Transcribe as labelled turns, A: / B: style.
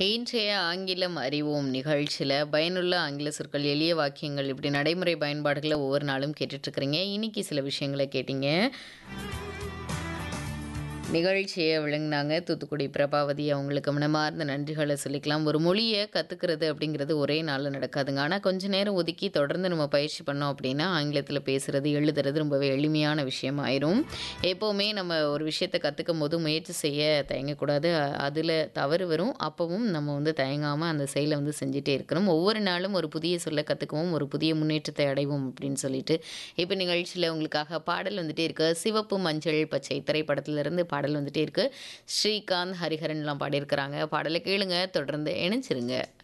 A: இன்றைய ஆங்கிலம் அறிவோம் நிகழ்ச்சியில் பயனுள்ள ஆங்கில சொற்கள் எளிய வாக்கியங்கள் இப்படி நடைமுறை பயன்பாடுகளை ஒவ்வொரு நாளும் கேட்டுட்ருக்குறீங்க இன்னைக்கு சில விஷயங்களை கேட்டீங்க நிகழ்ச்சியை விளங்குனாங்க தூத்துக்குடி பிரபாவதி அவங்களுக்கு மனமார்ந்த நன்றிகளை சொல்லிக்கலாம் ஒரு மொழியை கற்றுக்கிறது அப்படிங்கிறது ஒரே நாளில் நடக்காதுங்க ஆனால் கொஞ்ச நேரம் ஒதுக்கி தொடர்ந்து நம்ம பயிற்சி பண்ணோம் அப்படின்னா ஆங்கிலத்தில் பேசுகிறது எழுதுறது ரொம்பவே எளிமையான விஷயம் ஆயிரும் எப்போவுமே நம்ம ஒரு விஷயத்தை கற்றுக்கும் போது முயற்சி செய்ய தயங்கக்கூடாது அதில் தவறு வரும் அப்போவும் நம்ம வந்து தயங்காமல் அந்த செயலை வந்து செஞ்சுட்டே இருக்கணும் ஒவ்வொரு நாளும் ஒரு புதிய சொல்ல கற்றுக்குவோம் ஒரு புதிய முன்னேற்றத்தை அடைவோம் அப்படின்னு சொல்லிட்டு இப்போ நிகழ்ச்சியில் உங்களுக்காக பாடல் வந்துட்டே இருக்கு சிவப்பு மஞ்சள் பச்சை திரைப்படத்திலிருந்து பாடல் வந்துட்டே இருக்கு ஸ்ரீகாந்த் ஹரிஹரன்லாம் பாடியிருக்கிறாங்க பாடலை கேளுங்க தொடர்ந்து இணைச்சிருங்க